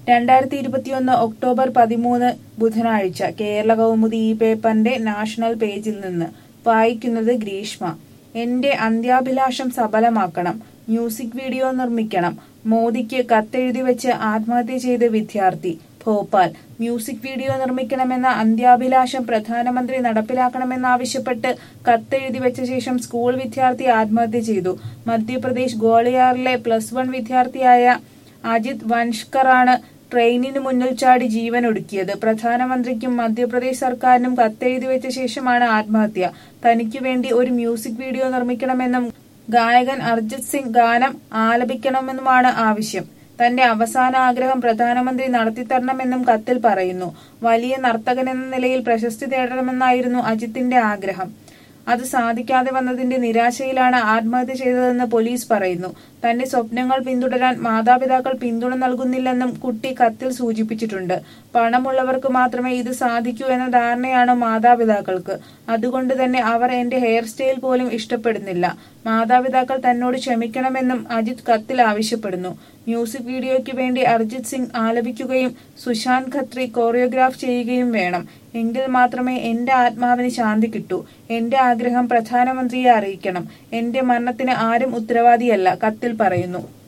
രണ്ടായിരത്തി ഇരുപത്തിയൊന്ന് ഒക്ടോബർ പതിമൂന്ന് ബുധനാഴ്ച കേരള കൗമുദി ഈ പേപ്പറിന്റെ നാഷണൽ പേജിൽ നിന്ന് വായിക്കുന്നത് ഗ്രീഷ്മ എന്റെ അന്ത്യാഭിലാഷം സഫലമാക്കണം മ്യൂസിക് വീഡിയോ നിർമ്മിക്കണം മോദിക്ക് കത്തെഴുതി വെച്ച് ആത്മഹത്യ ചെയ്ത വിദ്യാർത്ഥി ഭോപ്പാൽ മ്യൂസിക് വീഡിയോ നിർമ്മിക്കണമെന്ന അന്ത്യാഭിലാഷം പ്രധാനമന്ത്രി നടപ്പിലാക്കണമെന്നാവശ്യപ്പെട്ട് കത്തെഴുതി വെച്ച ശേഷം സ്കൂൾ വിദ്യാർത്ഥി ആത്മഹത്യ ചെയ്തു മധ്യപ്രദേശ് ഗ്വാളിയാറിലെ പ്ലസ് വൺ വിദ്യാർത്ഥിയായ അജിത് വൻഷ്കറാണ് ട്രെയിനിന് മുന്നിൽ ചാടി ജീവൻ ഒടുക്കിയത് പ്രധാനമന്ത്രിക്കും മധ്യപ്രദേശ് സർക്കാരിനും കത്തെഴുതി വെച്ച ശേഷമാണ് ആത്മഹത്യ തനിക്കു വേണ്ടി ഒരു മ്യൂസിക് വീഡിയോ നിർമ്മിക്കണമെന്നും ഗായകൻ അർജിത് സിംഗ് ഗാനം ആലപിക്കണമെന്നുമാണ് ആവശ്യം തന്റെ അവസാന ആഗ്രഹം പ്രധാനമന്ത്രി നടത്തിത്തരണമെന്നും കത്തിൽ പറയുന്നു വലിയ നർത്തകനെന്ന നിലയിൽ പ്രശസ്തി നേടണമെന്നായിരുന്നു അജിത്തിന്റെ ആഗ്രഹം അത് സാധിക്കാതെ വന്നതിന്റെ നിരാശയിലാണ് ആത്മഹത്യ ചെയ്തതെന്ന് പോലീസ് പറയുന്നു തന്റെ സ്വപ്നങ്ങൾ പിന്തുടരാൻ മാതാപിതാക്കൾ പിന്തുണ നൽകുന്നില്ലെന്നും കുട്ടി കത്തിൽ സൂചിപ്പിച്ചിട്ടുണ്ട് പണമുള്ളവർക്ക് മാത്രമേ ഇത് സാധിക്കൂ എന്ന ധാരണയാണ് മാതാപിതാക്കൾക്ക് അതുകൊണ്ട് തന്നെ അവർ എന്റെ ഹെയർ സ്റ്റൈൽ പോലും ഇഷ്ടപ്പെടുന്നില്ല മാതാപിതാക്കൾ തന്നോട് ക്ഷമിക്കണമെന്നും അജിത് കത്തിൽ ആവശ്യപ്പെടുന്നു മ്യൂസിക് വീഡിയോയ്ക്ക് വേണ്ടി അർജിത് സിംഗ് ആലപിക്കുകയും സുശാന്ത് ഖത്രി കോറിയോഗ്രാഫ് ചെയ്യുകയും വേണം എങ്കിൽ മാത്രമേ എന്റെ ആത്മാവിന് ശാന്തി കിട്ടൂ എന്റെ ആഗ്രഹം പ്രധാനമന്ത്രിയെ അറിയിക്കണം എന്റെ മരണത്തിന് ആരും ഉത്തരവാദിയല്ല കത്തിൽ പറയുന്നു